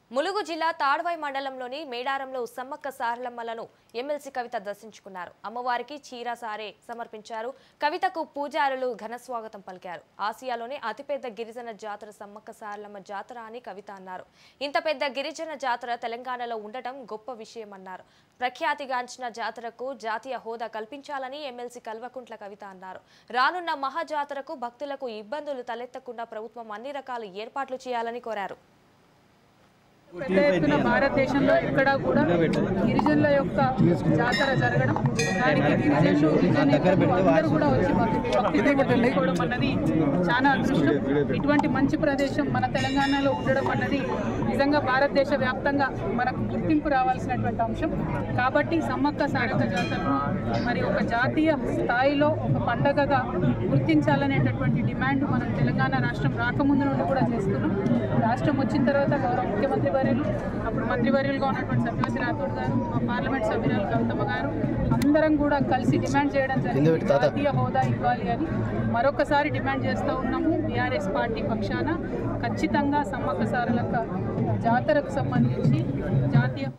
ములుగు జిల్లా తాడ్వాయి మండలంలోని మేడారంలో సమ్మక్క సారలమ్మలను ఎమ్మెల్సీ కవిత దర్శించుకున్నారు అమ్మవారికి చీర సారే సమర్పించారు కవితకు పూజారులు ఘన స్వాగతం పలికారు ఆసియాలోనే అతిపెద్ద గిరిజన జాతర సమ్మక్క సారలమ్మ జాతర అని కవిత అన్నారు ఇంత పెద్ద గిరిజన జాతర తెలంగాణలో ఉండటం గొప్ప విషయమన్నారు ప్రఖ్యాతిగాంచిన జాతరకు జాతీయ హోదా కల్పించాలని ఎమ్మెల్సీ కల్వకుంట్ల కవిత అన్నారు రానున్న మహాజాతరకు భక్తులకు ఇబ్బందులు తలెత్తకుండా ప్రభుత్వం అన్ని రకాల ఏర్పాట్లు చేయాలని కోరారు పెద్ద ఎత్తున భారతదేశంలో ఎక్కడా కూడా గిరిజనుల యొక్క జాతర జరగడం దానికి గిరిజనులు గిరిజనులు అందరూ కూడా వచ్చి భక్తి- భక్తితో జరుపుకోవడం అన్నది చాలా అదృష్టం ఇటువంటి మంచి ప్రదేశం మన తెలంగాణలో ఉండడం అన్నది నిజంగా భారతదేశ వ్యాప్తంగా మనకు గుర్తింపు రావాల్సినటువంటి అంశం కాబట్టి సమ్మక్క సారక జాతరను మరి ఒక జాతీయ స్థాయిలో ఒక పండగగా గుర్తించాలనేటటువంటి డిమాండ్ మనం తెలంగాణ రాష్ట్రం రాకముందు నుండి కూడా చేస్తున్నాం రాష్ట్రం వచ్చిన తర్వాత గౌరవ ముఖ్యమంత్రి వర్యులు అప్పుడు మంత్రివర్యులుగా ఉన్నటువంటి సత్యవతి రాథోడ్ గారు మా పార్లమెంట్ సభ్యురాలు గౌతమ గారు అందరం కూడా కలిసి డిమాండ్ చేయడం జరిగింది జాతీయ హోదా ఇవ్వాలి అని మరొకసారి డిమాండ్ చేస్తూ ఉన్నాము బీఆర్ఎస్ పార్టీ పక్షాన ఖచ్చితంగా సమ్మక్క సారలక్క జాతరకు సంబంధించి జాతీయ